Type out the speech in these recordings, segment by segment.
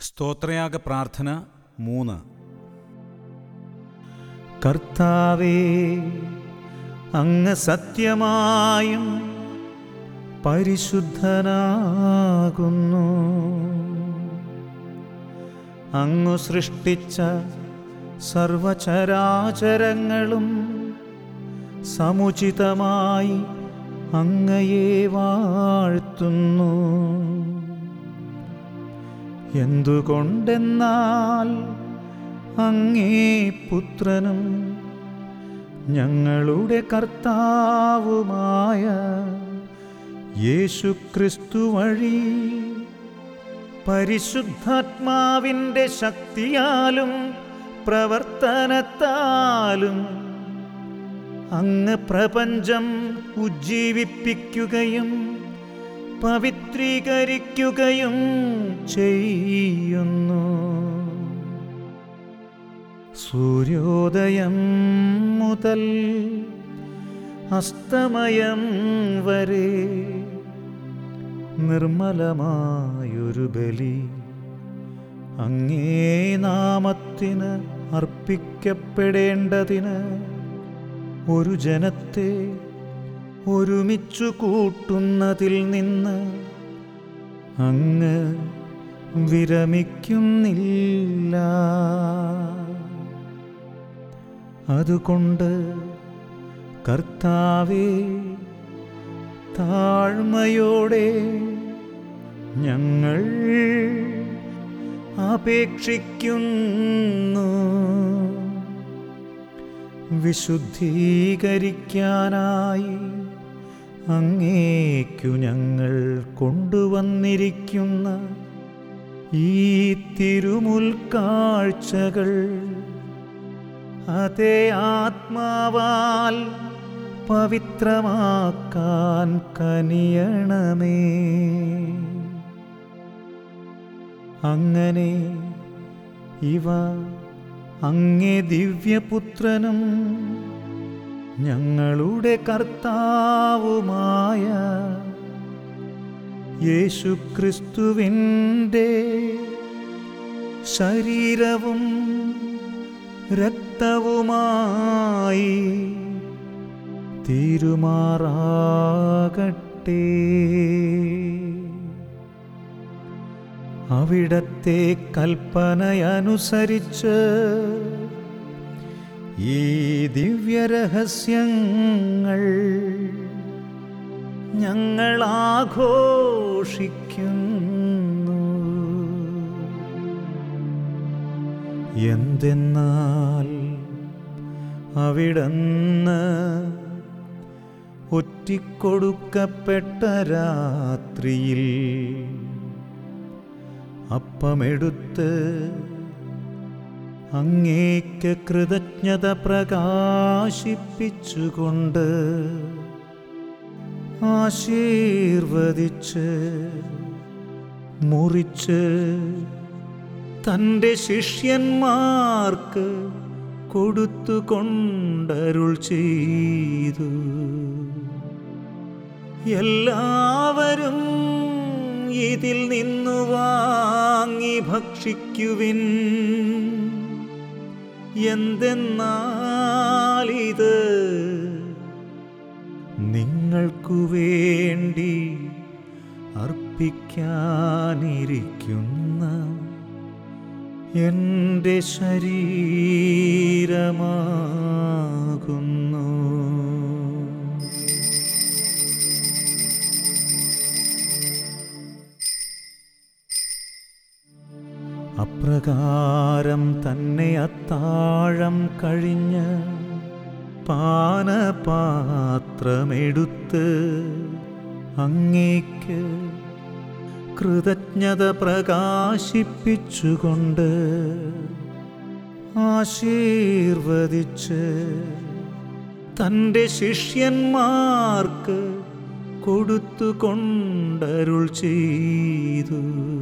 സ്തോത്രയാഗ പ്രാർത്ഥന മൂന്ന് കർത്താവേ അങ്ങ് സത്യമായും പരിശുദ്ധനാകുന്നു അങ്ങു സൃഷ്ടിച്ച സർവചരാചരങ്ങളും സമുചിതമായി അങ്ങയെ വാഴ്ത്തുന്നു എന്തുകൊണ്ടെന്നാൽ അങ്ങേ പുത്രനും ഞങ്ങളുടെ കർത്താവുമായ യേശുക്രിസ്തു വഴി പരിശുദ്ധാത്മാവിൻ്റെ ശക്തിയാലും പ്രവർത്തനത്താലും അങ്ങ് പ്രപഞ്ചം ഉജ്ജീവിപ്പിക്കുകയും പവിത്രീകരിക്കുകയും ചെയ്യുന്നു സൂര്യോദയം മുതൽ അസ്തമയം വരെ നിർമ്മലമായൊരു ബലി അങ്ങേ നാമത്തിന് അർപ്പിക്കപ്പെടേണ്ടതിന് ഒരു ജനത്തെ ഒരുമിച്ചു കൂട്ടുന്നതിൽ നിന്ന് അങ്ങ് വിരമിക്കുന്നില്ല അതുകൊണ്ട് കർത്താവേ താഴ്മയോടെ ഞങ്ങൾ അപേക്ഷിക്കുന്നു വിശുദ്ധീകരിക്കാനായി അങ്ങേക്കു ഞങ്ങൾ കൊണ്ടുവന്നിരിക്കുന്ന ഈ തിരുമുൽക്കാഴ്ചകൾ അതേ ആത്മാവാൽ പവിത്രമാക്കാൻ കനിയണമേ അങ്ങനെ ഇവ അങ്ങേ ദിവ്യപുത്രനും ഞങ്ങളുടെ കർത്താവുമായ യേശുക്രിസ്തുവിൻ്റെ ശരീരവും രക്തവുമായി തീരുമാറാകട്ടെ അവിടത്തെ കൽപ്പനയനുസരിച്ച് ഈ ദിവ്യരഹസ്യങ്ങൾ ഞങ്ങൾ ആഘോഷിക്കുന്നു എന്തെന്നാൽ അവിടന്ന് ഒറ്റിക്കൊടുക്കപ്പെട്ട രാത്രിയിൽ അപ്പമെടുത്ത് അങ്ങേക്ക് കൃതജ്ഞത പ്രകാശിപ്പിച്ചുകൊണ്ട് ആശീർവദിച്ച് മുറിച്ച് തൻ്റെ ശിഷ്യന്മാർക്ക് കൊടുത്തുകൊണ്ടരുൾ ചെയ്തു എല്ലാവരും ഇതിൽ നിന്നു വാങ്ങി ഭക്ഷിക്കുവിൻ എന്തെന്നാലിത് നിങ്ങൾക്കു വേണ്ടി അർപ്പിക്കാനിരിക്കുന്ന എൻ്റെ ശരീരമാകുന്നു അപ്രകാരം തന്നെ അത്താഴം കഴിഞ്ഞ് പാനപാത്രമെടുത്ത് അങ്ങേക്ക് കൃതജ്ഞത പ്രകാശിപ്പിച്ചുകൊണ്ട് ആശീർവദിച്ച് തൻ്റെ ശിഷ്യന്മാർക്ക് കൊടുത്തുകൊണ്ടരുൾ ചെയ്തു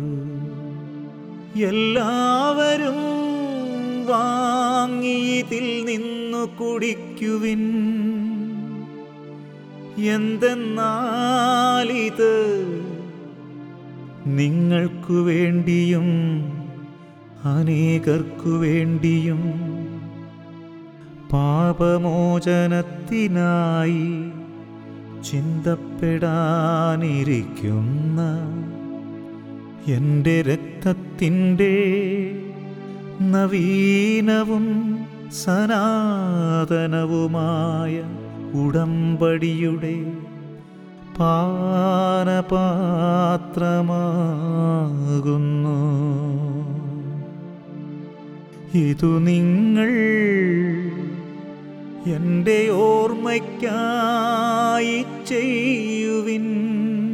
എല്ലാവരും വാങ്ങി ഇതിൽ നിന്നു കുടിക്കുവിൻ എന്തെന്നാലിത് നിങ്ങൾക്കു വേണ്ടിയും അനേകർക്കു വേണ്ടിയും പാപമോചനത്തിനായി ചിന്തപ്പെടാനിരിക്കുന്ന എൻ്റെ രക്തത്തിൻ്റെ നവീനവും സനാതനവുമായ ഉടമ്പടിയുടെ പാനപാത്രമാകുന്നു ഇതു നിങ്ങൾ എൻ്റെ ഓർമ്മയ്ക്കായി ചെയ്യുവിൻ